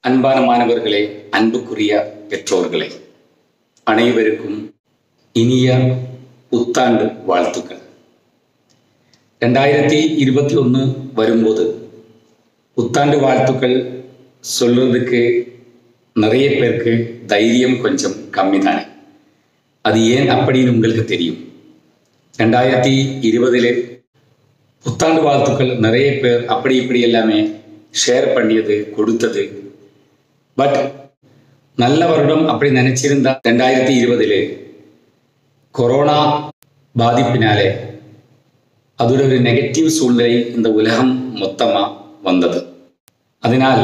அன்பான மாணவர்களே அன்புக்குரிய பெற்றோர்களே அனைவருக்கும் இனிய புத்தாண்டு வாழ்த்துக்கள் ரெண்டாயிரத்தி இருபத்தி ஒன்று வரும்போது புத்தாண்டு வாழ்த்துக்கள் சொல்றதுக்கு நிறைய பேருக்கு தைரியம் கொஞ்சம் கம்மி தானே அது ஏன் அப்படின்னு உங்களுக்கு தெரியும் ரெண்டாயிரத்தி இருபதிலே புத்தாண்டு வாழ்த்துக்கள் நிறைய பேர் அப்படி இப்படி எல்லாமே ஷேர் பண்ணியது கொடுத்தது பட் நல்ல வருடம் அப்படி நினைச்சிருந்தா ரெண்டாயிரத்தி இருபதிலே கொரோனா பாதிப்பினாலே அதோட ஒரு நெகட்டிவ் சூழ்நிலை இந்த உலகம் மொத்தமா வந்தது அதனால்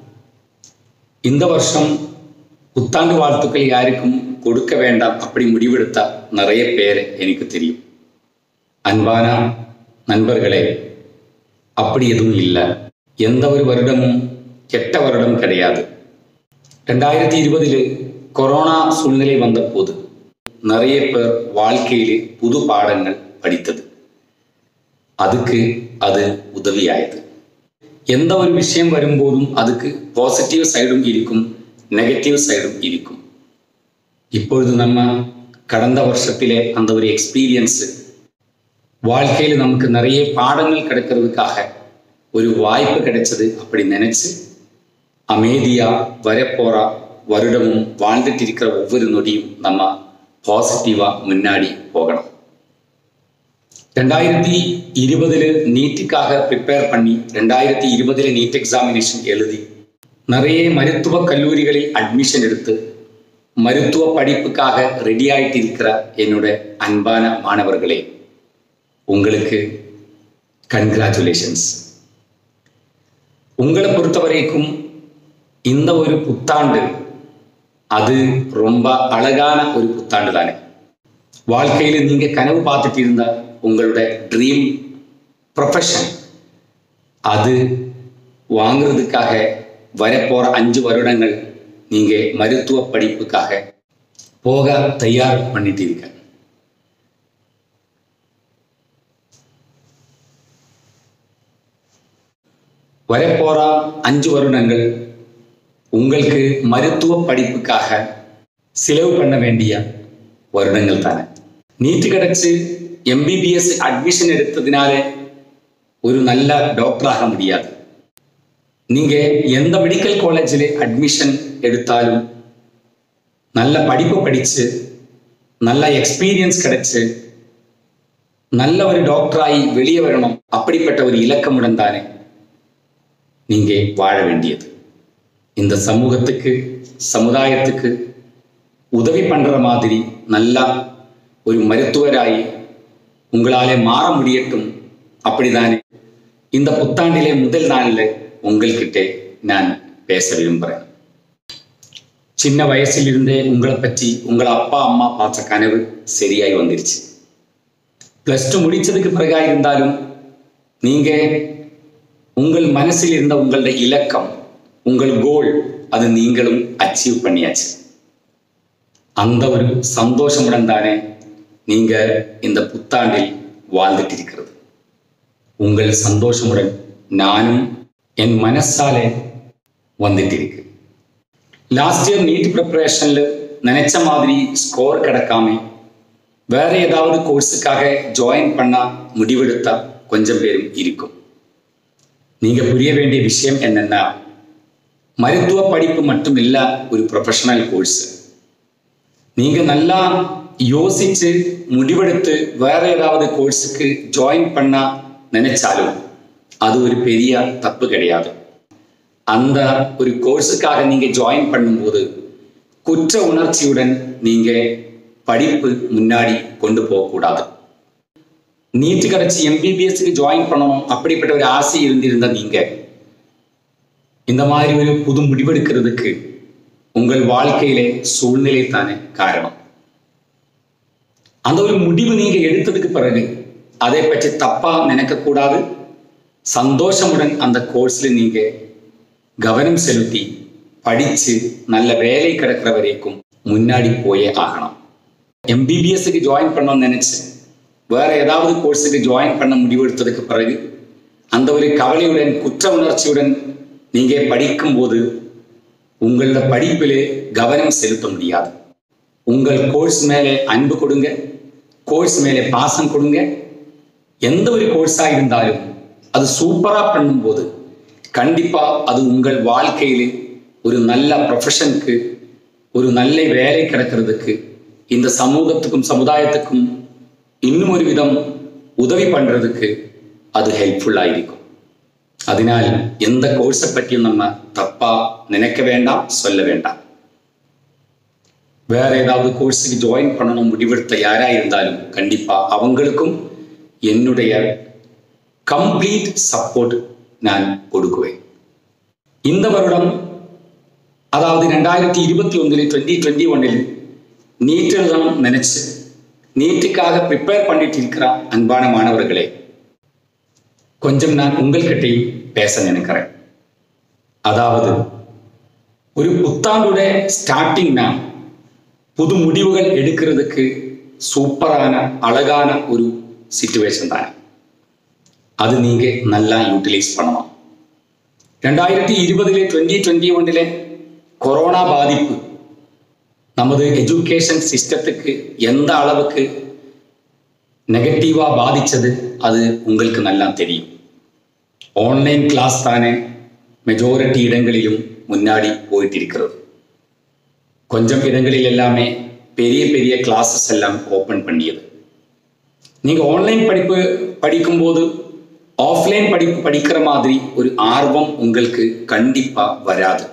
இந்த வருஷம் புத்தாண்டு வாழ்த்துக்கள் யாருக்கும் கொடுக்க வேண்டாம் அப்படி முடிவெடுத்தா நிறைய பேர் எனக்கு தெரியும் அன்பான நண்பர்களே அப்படி எதுவும் இல்லை எந்த ஒரு வருடமும் கெட்ட வருடம் கிடையாது ரெண்டாயிரத்தி இருபதில் கொரோனா சூழ்நிலை வந்த போது நிறைய பேர் வாழ்க்கையிலே புது பாடங்கள் படித்தது அதுக்கு அது உதவியாயது எந்த ஒரு விஷயம் வரும்போதும் அதுக்கு பாசிட்டிவ் சைடும் இருக்கும் நெகட்டிவ் சைடும் இருக்கும் இப்பொழுது நம்ம கடந்த வருஷத்திலே அந்த ஒரு எக்ஸ்பீரியன்ஸ் வாழ்க்கையில் நமக்கு நிறைய பாடங்கள் கிடைக்கிறதுக்காக ஒரு வாய்ப்பு கிடைச்சது அப்படி நினைச்சு அமைதியா வரப்போற வருடமும் வாழ்ந்துட்டு இருக்கிற ஒவ்வொரு நொடியும் நம்ம பாசிட்டிவா முன்னாடி போகணும் ரெண்டாயிரத்தி இருபதுல நீட்டுக்காக ப்ரிப்பேர் பண்ணி ரெண்டாயிரத்தி இருபதுல நீட் எக்ஸாமினேஷன் எழுதி நிறைய மருத்துவ கல்லூரிகளில் அட்மிஷன் எடுத்து மருத்துவ படிப்புக்காக ரெடி ஆயிட்டு இருக்கிற என்னோட அன்பான மாணவர்களே உங்களுக்கு கன்கிராச்சுலேஷன்ஸ் உங்களை பொறுத்த வரைக்கும் இந்த ஒரு புத்தாண்டு அது ரொம்ப அழகான ஒரு புத்தாண்டு தானே வாழ்க்கையில நீங்க கனவு பார்த்துட்டு இருந்தா உங்களோட ட்ரீம் ப்ரொஃபஷன் அது வாங்குறதுக்காக வரப்போற அஞ்சு வருடங்கள் நீங்க மருத்துவ படிப்புக்காக போக தயார் பண்ணிட்டு இருக்க வரப்போற அஞ்சு வருடங்கள் உங்களுக்கு மருத்துவ படிப்புக்காக செலவு பண்ண வேண்டிய வருடங்கள் தானே நீட்டு கிடைச்சு எம்பிபிஎஸ் அட்மிஷன் எடுத்ததினால ஒரு நல்ல டாக்டர் ஆக முடியாது நீங்க எந்த மெடிக்கல் காலேஜில் அட்மிஷன் எடுத்தாலும் நல்ல படிப்பு படிச்சு நல்ல எக்ஸ்பீரியன்ஸ் கிடைச்சு நல்ல ஒரு டாக்டராகி வெளியே வரணும் அப்படிப்பட்ட ஒரு இலக்கமுடன் தானே நீங்க வாழ வேண்டியது இந்த சமூகத்துக்கு சமுதாயத்துக்கு உதவி பண்ற மாதிரி நல்லா ஒரு மருத்துவராய் உங்களாலே மாற முடியட்டும் அப்படிதானே இந்த புத்தாண்டிலே முதல் நாளில் உங்கள்கிட்ட நான் பேச விரும்புகிறேன் சின்ன வயசில் இருந்தே உங்களை பற்றி உங்களை அப்பா அம்மா பார்த்த கனவு சரியாய் வந்துருச்சு பிளஸ் டூ முடிச்சதுக்கு பிறகா இருந்தாலும் நீங்க உங்கள் மனசில் இருந்த உங்களுடைய இலக்கம் உங்கள் கோல் அது நீங்களும் அச்சீவ் பண்ணியாச்சு அந்த ஒரு சந்தோஷமுடன் தானே நீங்க இந்த புத்தாண்டில் வாழ்ந்துட்டு இருக்கிறது உங்கள் சந்தோஷமுடன் நானும் என் மனசாலே வந்துட்டு இருக்கு லாஸ்ட் இயர் நீட் ப்ரிப்பரேஷன்ல நினைச்ச மாதிரி ஸ்கோர் கிடைக்காம வேற ஏதாவது கோர்ஸுக்காக ஜாயின் பண்ண முடிவெடுத்தா கொஞ்சம் பேரும் இருக்கும் நீங்க புரிய வேண்டிய விஷயம் என்னன்னா மருத்துவ படிப்பு மட்டும் இல்ல ஒரு ப்ரொஃபஷனல் கோர்ஸ் நீங்க நல்லா யோசிச்சு முடிவெடுத்து வேற ஏதாவது கோர்ஸுக்கு ஜாயின் பண்ண நினைச்சாலும் அது ஒரு பெரிய தப்பு கிடையாது அந்த ஒரு கோர்ஸுக்காக நீங்க ஜாயின் பண்ணும்போது குற்ற உணர்ச்சியுடன் நீங்க படிப்பு முன்னாடி கொண்டு போகக்கூடாது நீட்டு கிடைச்சி எம்பிபிஎஸ்க்கு ஜாயின் பண்ணணும் அப்படிப்பட்ட ஒரு ஆசை இருந்திருந்தா நீங்க இந்த மாதிரி ஒரு புது முடிவெடுக்கிறதுக்கு உங்கள் வாழ்க்கையிலே சூழ்நிலை தானே காரணம் அந்த ஒரு முடிவு நீங்க எடுத்ததுக்கு பிறகு அதை பற்றி தப்பா நினைக்க கூடாது சந்தோஷமுடன் அந்த கோர்ஸ்ல நீங்க கவனம் செலுத்தி படிச்சு நல்ல வேலை கிடைக்கிற வரைக்கும் முன்னாடி போயே ஆகணும் எம்பிபிஎஸ்க்கு ஜாயின் பண்ணணும்னு நினைச்சு வேற ஏதாவது கோர்ஸுக்கு ஜாயின் பண்ண முடிவெடுத்ததுக்கு பிறகு அந்த ஒரு கவலையுடன் குற்ற உணர்ச்சியுடன் நீங்க படிக்கும்போது உங்களோட படிப்பிலே கவனம் செலுத்த முடியாது உங்கள் கோர்ஸ் மேலே அன்பு கொடுங்க கோர்ஸ் மேலே பாசம் கொடுங்க எந்த ஒரு கோர்ஸா இருந்தாலும் அது சூப்பரா பண்ணும்போது கண்டிப்பா அது உங்கள் வாழ்க்கையிலே ஒரு நல்ல ப்ரொஃபஷனுக்கு ஒரு நல்ல வேலை கிடைக்கிறதுக்கு இந்த சமூகத்துக்கும் சமுதாயத்துக்கும் இன்னும் ஒரு விதம் உதவி பண்றதுக்கு அது ஹெல்ப்ஃபுல்லா இருக்கும் அதனால் எந்த கோர்ஸை பற்றியும் நம்ம தப்பா நினைக்க வேண்டாம் சொல்ல வேண்டாம் வேற ஏதாவது கோர்ஸுக்கு ஜாயின் பண்ணணும் முடிவெடுத்த யாரா இருந்தாலும் கண்டிப்பா அவங்களுக்கும் என்னுடைய கம்ப்ளீட் சப்போர்ட் நான் கொடுக்குவேன் இந்த வருடம் அதாவது ரெண்டாயிரத்தி இருபத்தி ஒன்றில் டுவெண்ட்டி டுவெண்ட்டி ஒன்னில் நீட் எழுதணும் நினைச்சு நீட்டுக்காக ப்ரிப்பேர் பண்ணிட்டு இருக்கிற அன்பான மாணவர்களே கொஞ்சம் நான் உங்கள்கிட்டையும் பேச நினைக்கிறேன் அதாவது ஒரு புத்தாண்டுடைய ஸ்டார்டிங் நான் புது முடிவுகள் எடுக்கிறதுக்கு சூப்பரான அழகான ஒரு சிச்சுவேஷன் தான் அது நீங்க நல்லா யூட்டிலைஸ் பண்ணணும் ரெண்டாயிரத்தி இருபதிலே டுவெண்ட்டி டுவெண்ட்டி ஒன்றிலே கொரோனா பாதிப்பு நமது எஜுகேஷன் சிஸ்டத்துக்கு எந்த அளவுக்கு நெகட்டிவா பாதிச்சது அது உங்களுக்கு நல்லா தெரியும் ஆன்லைன் கிளாஸ் தானே மெஜாரிட்டி இடங்களிலும் முன்னாடி போயிட்டு இருக்கிறது கொஞ்சம் இடங்களில் எல்லாமே பெரிய பெரிய கிளாஸஸ் எல்லாம் ஓப்பன் பண்ணியது நீங்க ஆன்லைன் படிப்பு படிக்கும்போது ஆஃப்லைன் படிப்பு படிக்கிற மாதிரி ஒரு ஆர்வம் உங்களுக்கு கண்டிப்பா வராது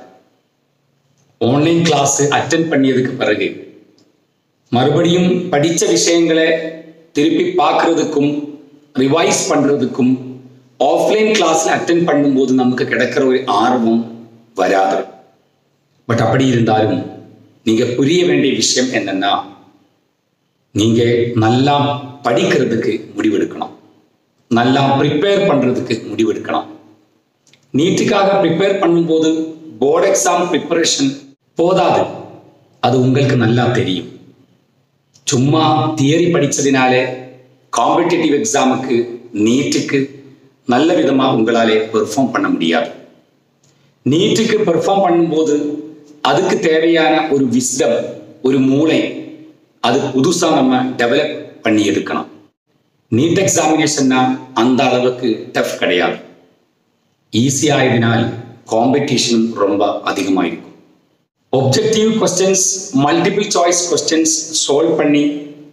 ஆன்லைன் கிளாஸ் அட்டன் பண்ணியதுக்கு பிறகு மறுபடியும் படித்த விஷயங்களை திருப்பி பார்க்கறதுக்கும் ரிவைஸ் பண்றதுக்கும் ஆஃப்லைன் கிளாஸ்ல அட்டன் பண்ணும்போது நமக்கு கிடைக்கிற ஒரு ஆர்வம் வராது பட் அப்படி இருந்தாலும் நீங்க புரிய வேண்டிய விஷயம் என்னன்னா நீங்க நல்லா படிக்கிறதுக்கு முடிவெடுக்கணும் நல்லா ப்ரிப்பேர் பண்றதுக்கு முடிவெடுக்கணும் நீட்டுக்காக ப்ரிப்பேர் பண்ணும்போது போர்டு எக்ஸாம் ப்ரிப்பரேஷன் போதாது அது உங்களுக்கு நல்லா தெரியும் சும்மா தியரி படிச்சதினாலே காம்படிட்டிவ் எக்ஸாமுக்கு நீட்டுக்கு நல்ல விதமா உங்களாலே பெர்ஃபார்ம் பண்ண முடியாது நீட்டுக்கு பெர்ஃபார்ம் பண்ணும்போது அதுக்கு தேவையான ஒரு விஸ்டம் ஒரு மூளை அது புதுசா நம்ம டெவலப் பண்ணி எடுக்கணும் நீட் எக்ஸாமினேஷன்னா அந்த அளவுக்கு டஃப் கிடையாது ஈஸியாயதினால் காம்படிஷனும் ரொம்ப அதிகமாயிருக்கும் objective questions multiple choice questions solve பண்ணி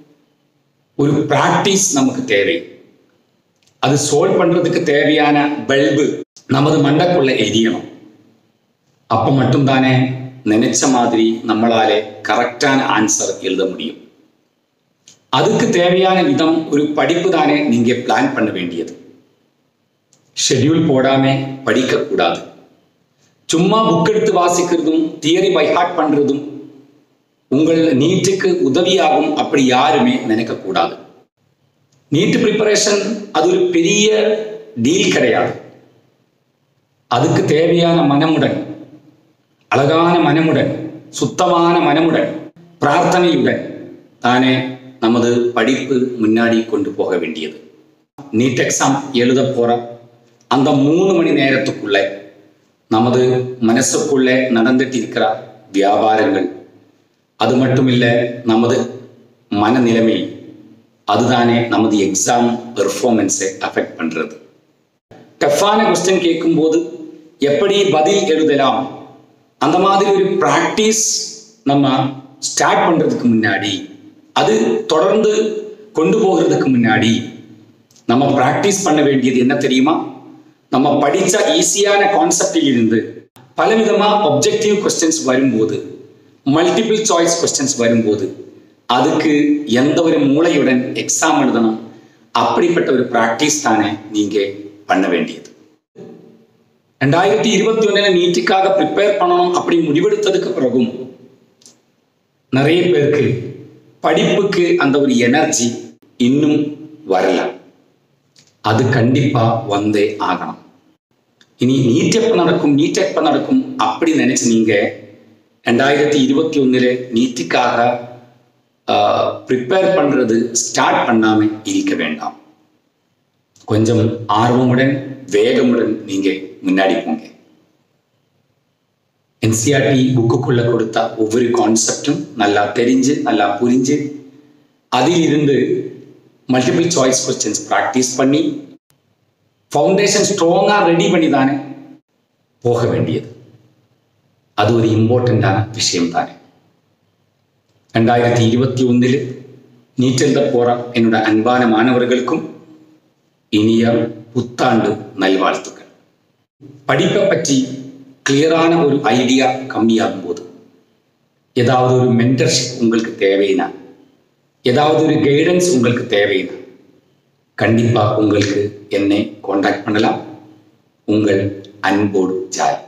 ஒரு பிராக்டிஸ் நமக்கு தேவை அது சால்வ் பண்றதுக்கு தேவையான பல்பு நமது மண்டக்குள்ள எரியணும் அப்ப மட்டும்தானே நினைச்ச மாதிரி நம்மளாலே கரெக்டான ஆன்சர் எழுத முடியும் அதுக்கு தேவையான விதம் ஒரு படிப்பு தானே நீங்க பிளான் பண்ண வேண்டியது ஷெட்யூல் போடாம படிக்க கூடாது சும்மா புக் எடுத்து வாசிக்கிறதும் தியரி பை ஹார்ட் பண்றதும் உங்கள் நீட்டுக்கு உதவியாகும் அப்படி யாருமே நினைக்க கூடாது நீட் ப்ரிப்பரேஷன் அது ஒரு பெரிய டீல் கிடையாது அதுக்கு தேவையான மனமுடன் அழகான மனமுடன் சுத்தமான மனமுடன் பிரார்த்தனையுடன் தானே நமது படிப்பு முன்னாடி கொண்டு போக வேண்டியது நீட் எக்ஸாம் எழுத போற அந்த மூணு மணி நேரத்துக்குள்ள நமது மனசுக்குள்ளே நடந்துட்டு இருக்கிற வியாபாரங்கள் அது மட்டும் இல்லை நமது மனநிலைமை அதுதானே நமது எக்ஸாம் பெர்ஃபார்மன்ஸை அஃபெக்ட் பண்றது டஃப்பான கொஸ்டின் கேட்கும்போது எப்படி பதில் எழுதலாம் அந்த மாதிரி ஒரு ப்ராக்டிஸ் நம்ம ஸ்டார்ட் பண்றதுக்கு முன்னாடி அது தொடர்ந்து கொண்டு போகிறதுக்கு முன்னாடி நம்ம ப்ராக்டிஸ் பண்ண வேண்டியது என்ன தெரியுமா நம்ம படிச்ச ஈஸியான கான்செப்டில் இருந்து பலவிதமா ஒப்ஜெக்டிவ் கொஸ்டின்ஸ் வரும்போது மல்டிபிள் சாய்ஸ் கொஸ்டின்ஸ் வரும்போது அதுக்கு எந்த ஒரு மூளையுடன் எக்ஸாம் எழுதணும் அப்படிப்பட்ட ஒரு ப்ராக்டிஸ் தானே நீங்க பண்ண வேண்டியது ரெண்டாயிரத்தி இருபத்தி ஒண்ணுல நீட்டுக்காக ப்ரிப்பேர் பண்ணணும் அப்படி முடிவெடுத்ததுக்கு பிறகும் நிறைய பேருக்கு படிப்புக்கு அந்த ஒரு எனர்ஜி இன்னும் வரல அது கண்டிப்பா வந்தே ஆகணும் இனி நீட் எப்ப நடக்கும் நீட் எப்ப நடக்கும் அப்படி நினைச்சு நீங்க ரெண்டாயிரத்தி இருபத்தி ஒண்ணுல நீட்டுக்காக ப்ரிப்பேர் பண்றது ஸ்டார்ட் பண்ணாம இருக்க வேண்டாம் கொஞ்சம் ஆர்வமுடன் வேகமுடன் நீங்க முன்னாடி போங்க என்சிஆர்டி புக்குக்குள்ள கொடுத்த ஒவ்வொரு கான்செப்டும் நல்லா தெரிஞ்சு நல்லா புரிஞ்சு அதில் இருந்து மல்டிபிள் சாய்ஸ் கொஸ்டின்ஸ் ப்ராக்டிஸ் பண்ணி ஃபவுண்டேஷன் ஸ்ட்ராங்காக ரெடி பண்ணி தானே போக வேண்டியது அது ஒரு இம்பார்ட்டண்ட்டான விஷயம் தானே ரெண்டாயிரத்தி இருபத்தி ஒன்றில் நீச்செழுத போற என்னோட அன்பான மாணவர்களுக்கும் இனிய புத்தாண்டு நல்வாழ்த்துக்கள் படிப்பை பற்றி கிளியரான ஒரு ஐடியா கம்மியாகும் போது ஏதாவது ஒரு மென்டர்ஷிப் உங்களுக்கு தேவைன்னா ஏதாவது ஒரு கைடன்ஸ் உங்களுக்கு தேவைன்னா கண்டிப்பாக உங்களுக்கு என்னை காண்டாக்ட் பண்ணலாம் உங்கள் அன்போடு ஜாய்